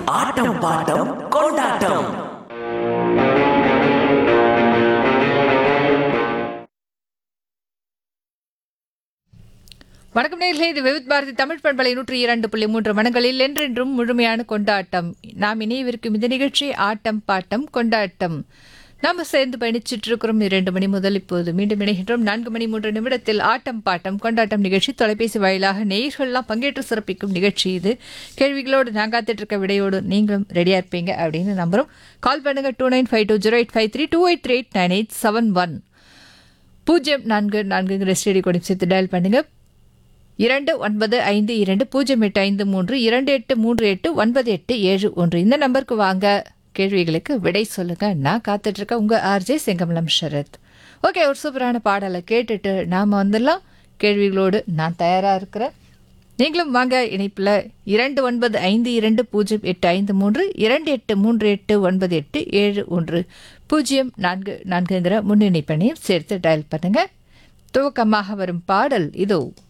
ஆட்டம் bottom கொண்டாட்டம் வணக்கம் நேர்களே இது விவித் பாரதி தமிழ் பண்பலை நூற்றி இரண்டு புள்ளி மூன்று மனங்களில் என்றென்றும் முழுமையான கொண்டாட்டம் நாம் இணையவிருக்கும் இந்த நிகழ்ச்சி ஆட்டம் பாட்டம் கொண்டாட்டம் நாம் சேர்ந்து பயணிச்சிட்டு இருக்கிறோம் இரண்டு மணி முதல் இப்போது மீண்டும் இணைகின்றோம் நான்கு மணி மூன்று நிமிடத்தில் ஆட்டம் பாட்டம் கொண்டாட்டம் நிகழ்ச்சி தொலைபேசி வாயிலாக நேயர்கள்லாம் பங்கேற்று சிறப்பிக்கும் நிகழ்ச்சி இது கேள்விகளோடு நான் காத்துட்டு இருக்க விடையோடு நீங்களும் ரெடியாக இருப்பீங்க அப்படின்னு நம்புறோம் கால் பண்ணுங்க two nine five two zero eight five three two eight three eight nine eight seven one பூஜ்ஜியம் நான்கு நான்குங்கிற ஸ்டேடி கொடி சேர்த்து டயல் பண்ணுங்க இரண்டு ஒன்பது ஐந்து இரண்டு பூஜ்ஜியம் எட்டு ஐந்து மூன்று இரண்டு எட்டு மூன்று எட்டு ஒன்பது எட்டு ஏழு ஒன்று இந்த நம்பருக்கு வாங்க கேள்விகளுக்கு விடை சொல்லுங்க நான் காத்துட்டு இருக்க உங்க ஆர்ஜே செங்கமலம் ஷரத் ஓகே ஒரு சூப்பரான பாடலை கேட்டுட்டு நாம வந்துடலாம் கேள்விகளோடு நான் தயாரா இருக்கிறேன் நீங்களும் வாங்க இணைப்பில் இரண்டு ஒன்பது ஐந்து இரண்டு பூஜ்ஜியம் எட்டு ஐந்து மூன்று இரண்டு எட்டு மூன்று எட்டு ஒன்பது எட்டு ஏழு ஒன்று பூஜ்ஜியம் நான்கு நான்குங்கிற முன்னணி பணியும் சேர்த்து டயல் பண்ணுங்க துவக்கமாக வரும் பாடல் இதோ